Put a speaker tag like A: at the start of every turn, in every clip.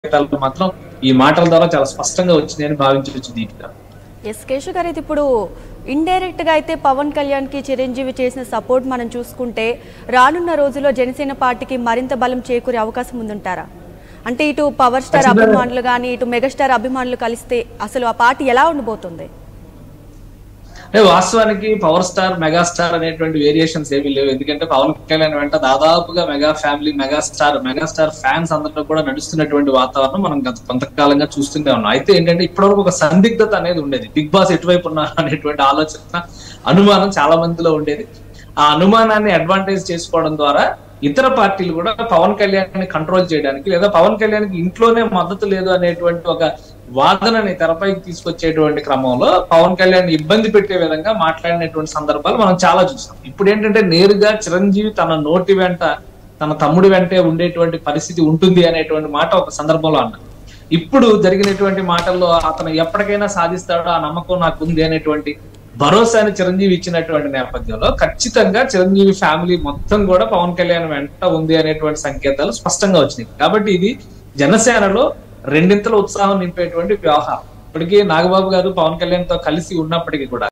A: సంకేతాలు మాత్రం ఈ మాటల ద్వారా చాలా స్పష్టంగా వచ్చిందని భావించవచ్చు దీపిక
B: ఎస్ కేశవ్ గారు ఇది ఇప్పుడు ఇండైరెక్ట్ గా అయితే పవన్ కళ్యాణ్ కి చిరంజీవి చేసిన సపోర్ట్ మనం చూసుకుంటే రానున్న రోజుల్లో జనసేన పార్టీకి మరింత బలం చేకూరే అవకాశం ఉందంటారా అంటే ఇటు పవర్ స్టార్
A: ఖచ్చితంగా.
B: అభిమానులు కానీ ఇటు మెగాస్టార్ అభిమానులు కలిస్తే అసలు ఆ పార్టీ ఎలా ఉండబోతుంది
A: అంటే వాస్తవానికి పవర్ స్టార్ మెగాస్టార్ అనేటువంటి వేరియేషన్స్ ఏమీ లేవు ఎందుకంటే పవన్ కళ్యాణ్ వెంట దాదాపుగా mega family megastar megastar fans అందరిలో కూడా నడుస్తున్నటువంటి వాతావరణం మనం గత కొంతకాలంగా చూస్తూనే ఉన్నాం అయితే ఏంటంటే ఇప్పటివరకు ఒక సందిగ్ధత అనేది ఉండేది బిగ్ బాస్ ఎటువైపు ఉన్నారు అనేటువంటి ఆలోచన అనుమానం చాలా మందిలో ఉండేది ఆ అనుమానాన్ని అడ్వాంటేజ్ చేసుకోవడం ద్వారా ఇతర పార్టీలు కూడా పవన్ కళ్యాణ్ ని కంట్రోల్ చేయడానికి లేదా పవన్ కళ్యాణ్ కి ఇంట్లోనే మద్దతు లేదు అనేటువంటి ఒక వాదనని తెరపైకి తీసుకొచ్చేటువంటి క్రమంలో పవన్ కళ్యాణ్ ని ఇబ్బంది పెట్టే విధంగా మాట్లాడినటువంటి సందర్భాలు మనం చాలా చూసాం ఇప్పుడు ఏంటంటే నేరుగా చిరంజీవి తన నోటి వెంట తన తమ్ముడి వెంటే ఉండేటువంటి పరిస్థితి ఉంటుంది అనేటువంటి మాట ఒక సందర్భంలో అన్నారు ఇప్పుడు జరిగినటువంటి మాటల్లో అతను ఎప్పటికైనా సాధిస్తాడో ఆ నమ్మకం నాకు ఉంది అనేటువంటి భరోసాని చిరంజీవి ఇచ్చినటువంటి నేపథ్యంలో ఖచ్చితంగా చిరంజీవి ఫ్యామిలీ మొత్తం కూడా పవన్ కళ్యాణ్ వెంట ఉంది అనేటువంటి సంకేతాలు స్పష్టంగా వచ్చినాయి కాబట్టి ఇది జనసేనలో రెండింతల ఉత్సాహం నింపేటువంటి వ్యవహారం ఇప్పటికీ నాగబాబు గారు పవన్ కళ్యాణ్ తో కలిసి ఉన్నప్పటికీ కూడా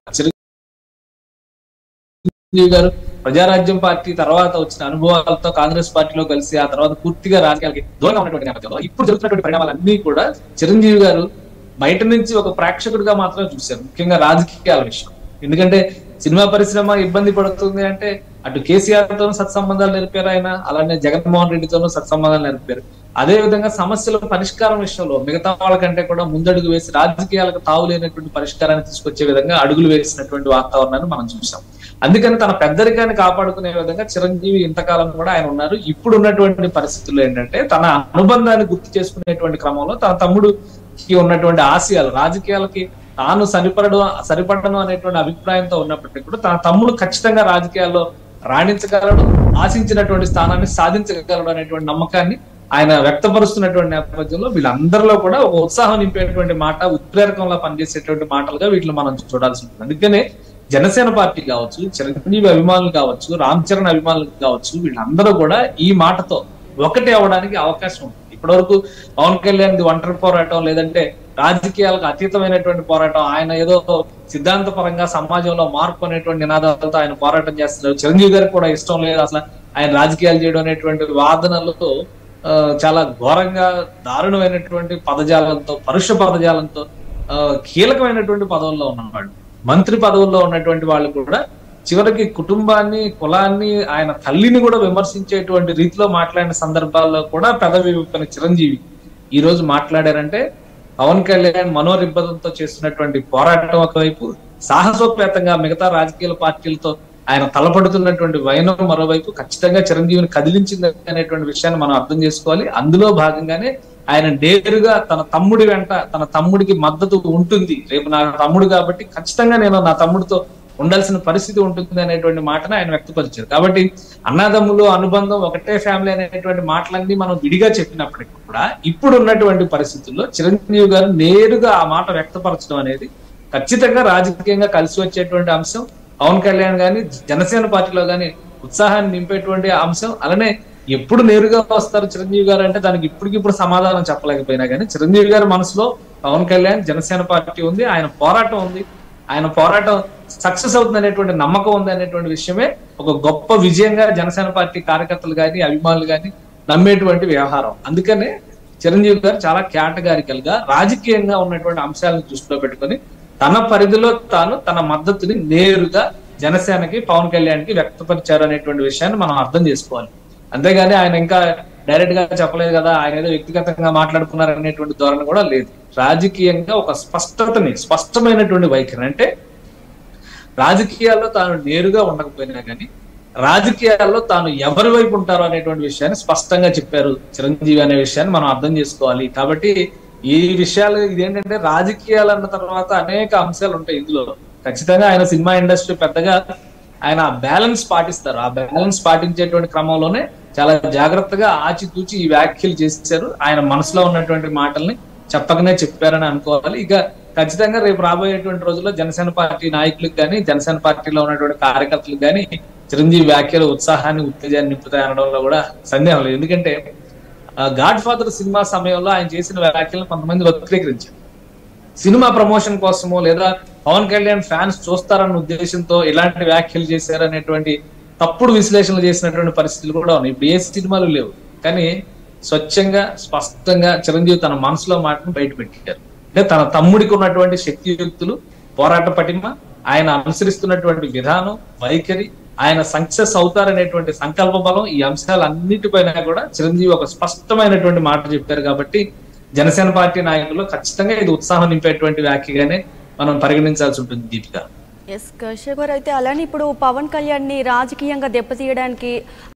A: చిరంజీవి గారు ప్రజారాజ్యం పార్టీ తర్వాత వచ్చిన అనుభవాలతో కాంగ్రెస్ పార్టీలో కలిసి ఆ తర్వాత పూర్తిగా రాజకీయాలకి దూరంగా ఉన్నటువంటి నేపథ్యంలో ఇప్పుడు జరుగుతున్నటువంటి పరిణామాలన్నీ కూడా చిరంజీవి గారు బయట నుంచి ఒక ప్రేక్షకుడిగా మాత్రమే చూశారు ముఖ్యంగా రాజకీయాల విషయం ఎందుకంటే సినిమా పరిశ్రమ ఇబ్బంది పడుతుంది అంటే అటు కేసీఆర్ తోనూ సత్సంబంధాలు నేర్పారు ఆయన అలానే జగన్మోహన్ రెడ్డితోనూ సత్సంబంధాలు నేర్పారు అదే విధంగా సమస్యల పరిష్కారం విషయంలో మిగతా వాళ్ళకంటే కూడా ముందడుగు వేసి రాజకీయాలకు తావు లేనటువంటి పరిష్కారాన్ని తీసుకొచ్చే విధంగా అడుగులు వేసినటువంటి వాతావరణాన్ని మనం చూసాం అందుకని తన పెద్దరికాన్ని కాపాడుకునే విధంగా చిరంజీవి ఇంతకాలం కూడా ఆయన ఉన్నారు ఇప్పుడు ఉన్నటువంటి పరిస్థితుల్లో ఏంటంటే తన అనుబంధాన్ని గుర్తు చేసుకునేటువంటి క్రమంలో తన తమ్ముడుకి ఉన్నటువంటి ఆశయాలు రాజకీయాలకి తాను సరిపడడం సరిపడను అనేటువంటి అభిప్రాయంతో ఉన్నప్పటికీ కూడా తన తమ్ముడు ఖచ్చితంగా రాజకీయాల్లో రాణించగలడు ఆశించినటువంటి స్థానాన్ని సాధించగలడు అనేటువంటి నమ్మకాన్ని ఆయన వ్యక్తపరుస్తున్నటువంటి నేపథ్యంలో వీళ్ళందరిలో కూడా ఒక ఉత్సాహం నింపేటువంటి మాట ఉత్ప్రేరకంలా పనిచేసేటువంటి మాటలుగా వీటిని మనం చూడాల్సి ఉంటుంది అందుకనే జనసేన పార్టీ కావచ్చు చిరంజీవి అభిమానులు కావచ్చు రామ్ చరణ్ అభిమానులు కావచ్చు వీళ్ళందరూ కూడా ఈ మాటతో ఒకటి అవ్వడానికి అవకాశం ఉంది ఇప్పటివరకు పవన్ కళ్యాణ్ ది ఒంటరి పోరాటం లేదంటే రాజకీయాలకు అతీతమైనటువంటి పోరాటం ఆయన ఏదో సిద్ధాంతపరంగా సమాజంలో మార్పు అనేటువంటి నినాదాలతో ఆయన పోరాటం చేస్తున్నారు చిరంజీవి గారికి కూడా ఇష్టం లేదు అసలు ఆయన రాజకీయాలు చేయడం అనేటువంటి వాదనలతో ఆ, చాలా ఘోరంగా దారుణమైనటువంటి పదజాలంతో పరుష పదజాలంతో ఆ, కీలకమైనటువంటి పదవుల్లో ఉన్నవాళ్ళు మంత్రి పదవుల్లో ఉన్నటువంటి వాళ్ళు కూడా చివరికి కుటుంబాన్ని కులాన్ని ఆయన తల్లిని కూడా విమర్శించేటువంటి రీతిలో మాట్లాడిన సందర్భాల్లో కూడా పెదవి విప్పిన చిరంజీవి ఈ రోజు మాట్లాడారంటే పవన్ కళ్యాణ్ మనోరిబ్బతంతో చేస్తున్నటువంటి పోరాటం ఒకవైపు సాహసోపేతంగా మిగతా రాజకీయ పార్టీలతో ఆయన తలపడుతున్నటువంటి వైనం మరోవైపు ఖచ్చితంగా చిరంజీవిని కదిలించింది అనేటువంటి విషయాన్ని మనం అర్థం చేసుకోవాలి అందులో భాగంగానే ఆయన నేరుగా తన తమ్ముడి వెంట తన తమ్ముడికి మద్దతు ఉంటుంది రేపు నా తమ్ముడు కాబట్టి ఖచ్చితంగా నేను నా తమ్ముడితో ఉండాల్సిన పరిస్థితి ఉంటుంది అనేటువంటి మాటను ఆయన వ్యక్తపరిచారు కాబట్టి అన్నదమ్ములు అనుబంధం ఒకటే ఫ్యామిలీ అనేటువంటి మాటలన్నీ మనం విడిగా చెప్పినప్పటికీ కూడా ఇప్పుడు ఉన్నటువంటి పరిస్థితుల్లో చిరంజీవి గారు నేరుగా ఆ మాట వ్యక్తపరచడం అనేది ఖచ్చితంగా రాజకీయంగా కలిసి వచ్చేటువంటి అంశం పవన్ కళ్యాణ్ గాని జనసేన పార్టీలో గాని ఉత్సాహాన్ని నింపేటువంటి అంశం అలానే ఎప్పుడు నేరుగా వస్తారు చిరంజీవి గారు అంటే దానికి ఇప్పటికిప్పుడు సమాధానం చెప్పలేకపోయినా కానీ చిరంజీవి గారి మనసులో పవన్ కళ్యాణ్ జనసేన పార్టీ ఉంది ఆయన పోరాటం ఉంది ఆయన పోరాటం సక్సెస్ అవుతుంది అనేటువంటి నమ్మకం ఉంది అనేటువంటి విషయమే ఒక గొప్ప విజయంగా జనసేన పార్టీ కార్యకర్తలు కానీ అభిమానులు కానీ నమ్మేటువంటి వ్యవహారం అందుకనే చిరంజీవి గారు చాలా కేటగారికల్ గా రాజకీయంగా ఉన్నటువంటి అంశాలను దృష్టిలో పెట్టుకొని తన పరిధిలో తాను తన మద్దతుని నేరుగా జనసేనకి పవన్ కళ్యాణ్ కి వ్యక్తపరిచారు అనేటువంటి విషయాన్ని మనం అర్థం చేసుకోవాలి అంతేగాని ఆయన ఇంకా డైరెక్ట్ గా చెప్పలేదు కదా ఆయన ఏదో వ్యక్తిగతంగా మాట్లాడుకున్నారు అనేటువంటి ధోరణి కూడా లేదు రాజకీయంగా ఒక స్పష్టతని స్పష్టమైనటువంటి వైఖరి అంటే రాజకీయాల్లో తాను నేరుగా ఉండకపోయినా కానీ రాజకీయాల్లో తాను ఎవరి వైపు ఉంటారో అనేటువంటి విషయాన్ని స్పష్టంగా చెప్పారు చిరంజీవి అనే విషయాన్ని మనం అర్థం చేసుకోవాలి కాబట్టి ఈ విషయాలు ఇదేంటంటే రాజకీయాలు అన్న తర్వాత అనేక అంశాలు ఉంటాయి ఇందులో ఖచ్చితంగా ఆయన సినిమా ఇండస్ట్రీ పెద్దగా ఆయన బ్యాలెన్స్ పాటిస్తారు ఆ బ్యాలెన్స్ పాటించేటువంటి క్రమంలోనే చాలా జాగ్రత్తగా ఆచితూచి ఈ వ్యాఖ్యలు చేశారు ఆయన మనసులో ఉన్నటువంటి మాటల్ని చెప్పకనే చెప్పారని అనుకోవాలి ఇక ఖచ్చితంగా రేపు రాబోయేటువంటి రోజుల్లో జనసేన పార్టీ నాయకులకు కానీ జనసేన పార్టీలో ఉన్నటువంటి కార్యకర్తలకు కానీ చిరంజీవి వ్యాఖ్యలు ఉత్సాహాన్ని ఉత్తేజాన్ని నింపుతాయి అనడంలో కూడా సందేహం లేదు ఎందుకంటే గాడ్ ఫాదర్ సినిమా సమయంలో ఆయన చేసిన వ్యాఖ్యలను కొంతమంది వక్రీకరించారు సినిమా ప్రమోషన్ కోసమో లేదా పవన్ కళ్యాణ్ ఫ్యాన్స్ చూస్తారన్న ఉద్దేశంతో ఇలాంటి వ్యాఖ్యలు చేశారనేటువంటి తప్పుడు విశ్లేషణలు చేసినటువంటి పరిస్థితులు కూడా ఉన్నాయి ఇప్పుడు ఏ సినిమాలు లేవు కానీ స్వచ్ఛంగా స్పష్టంగా చిరంజీవి తన మనసులో మాటను బయట పెట్టారు అంటే తన తమ్ముడికి ఉన్నటువంటి శక్తియుక్తులు పోరాట పటిమ ఆయన అనుసరిస్తున్నటువంటి విధానం వైఖరి ఆయన సక్సెస్ అవుతారనేటువంటి సంకల్ప బలం ఈ అంశాలన్నిటిపైన కూడా చిరంజీవి ఒక స్పష్టమైనటువంటి మాట చెప్పారు కాబట్టి జనసేన పార్టీ నాయకులు ఖచ్చితంగా ఇది ఉత్సాహం నింపేటువంటి వ్యాఖ్యగానే మనం పరిగణించాల్సి ఉంటుంది దీపిక
B: ఎస్ కశ్యప్ గారు అయితే అలానే ఇప్పుడు పవన్ కళ్యాణ్ ని రాజకీయంగా దెబ్బతీయడానికి